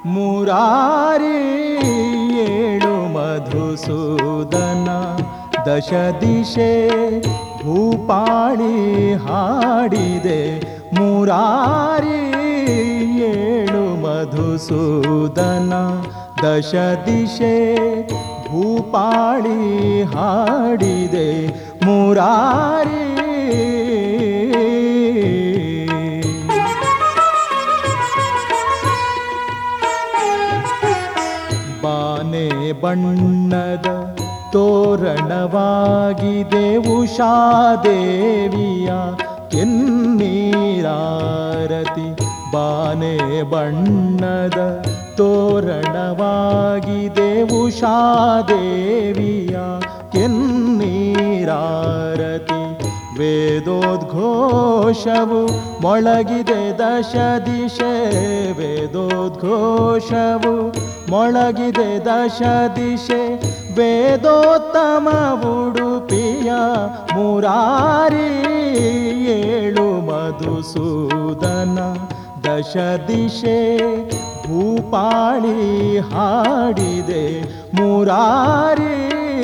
ಮುರಾರಿ ಏಳು ಮಧುಸೂದನ ದಶ ದಿಶೆ ಭೂಪಾಳಿ ಹಾಡಿದೆ ಮುರಾರಿ ಏಳು ಮಧುಸೂದನ ದಶ ದಿಶೆ ಭೂಪಾಳಿ ಹಾಡಿದೆ ಮುರಾರಿ ಬಾನೆ ಬಣ್ಣದ ತೋರಣವಾಗಿದೆ ಉಷಾದೇವಿಯ ಕೆನ್ನೀರಾರತಿ ಬಾನೆ ಬಣ್ಣದ ತೋರಣವಾಗಿದೆ ಉಷಾದೇವಿಯ ಕೆನ್ನೀರಾರತಿ ವೇದೋದ್ಘೋಷವು ಮೊಳಗಿದೆ ದಶ ದಿಶೆ ವೇದೋದ್ಘೋಷವು ಮೊಳಗಿದೆ ದಶ ದಿಶೆ ವೇದೋತ್ತಮ ಉಡುಪಿಯ ಮುರಾರಿ ಏಳು ಮಧುಸೂದನ ದಶ ದಿಶೆ ಭೂಪಾಳಿ ಹಾಡಿದೆ ಮುರಾರಿ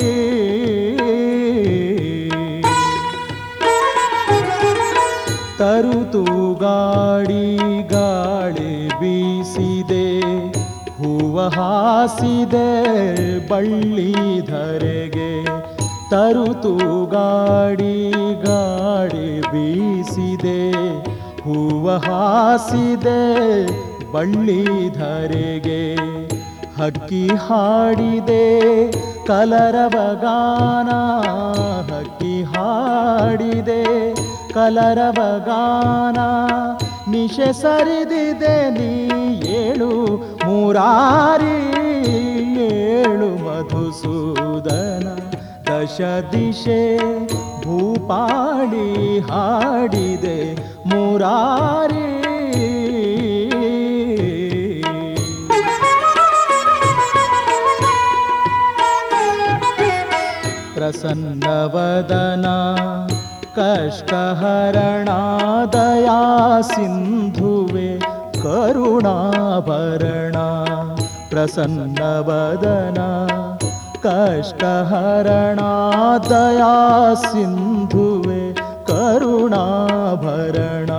ತರುತು ಗಾಡಿ ಗಾಳಿ ಬೀಸಿದೆ ಹೂವ ಹಾಸಿದೆ ಬಳ್ಳಿ ಧರೆಗೆ ತರುತು ಗಾಡಿ ಗಾಳಿ ಬೀಸಿದೆ ಹೂವ ಹಾಸಿದೆ ಬಳ್ಳಿ ಧರೆಗೆ ಹಕ್ಕಿ ಹಾಡಿದೆ ಕಲರವಗಾನ ಹಕ್ಕಿ ಹಾಡಿದೆ ಕಲರವಗಾನ ನಿಶೆ ಸರಿದಿದೆ ನೀ ಏಳು ಮುರಾರಿ ಏಳು ಮಧುಸೂದನ ದಶ ದಿಶೆ ಭೂಪಾಳಿ ಹಾಡಿದೆ ಮುರಾರಿ ಪ್ರಸನ್ನವದನ ಕಷ್ಟಹರಣ ದಯಾ ಸಿಂಧುವೆ ಕರುಣಾಭರಣ ಪ್ರಸನ್ನವದನ ಕಷ್ಟಹರಣ ದಯಾ ಸಿಂಧುವೆ ಕರುಣಾಭರಣ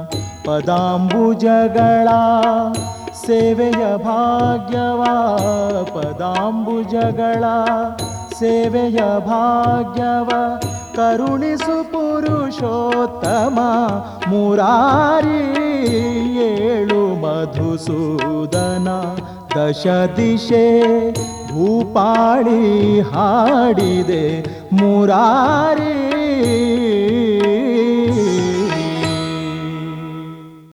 ಪದಾಂಬುಜಗಳ ಸೇವೆಯ ಭಾಗ್ಯವಾ ಪದಾಂಬುಜಗಳ ಸೇವೆಯ ಭಾಗ್ಯವ ಕರುಣಿಸು ಪುರುಷೋತ್ತಮ ಮುರಾರಿ ಏಳು ಮಧುಸೂದನ ದಶ ದಿಶೆ ಭೂಪಾಳಿ ಹಾಡಿದೆ ಮುರಾರಿ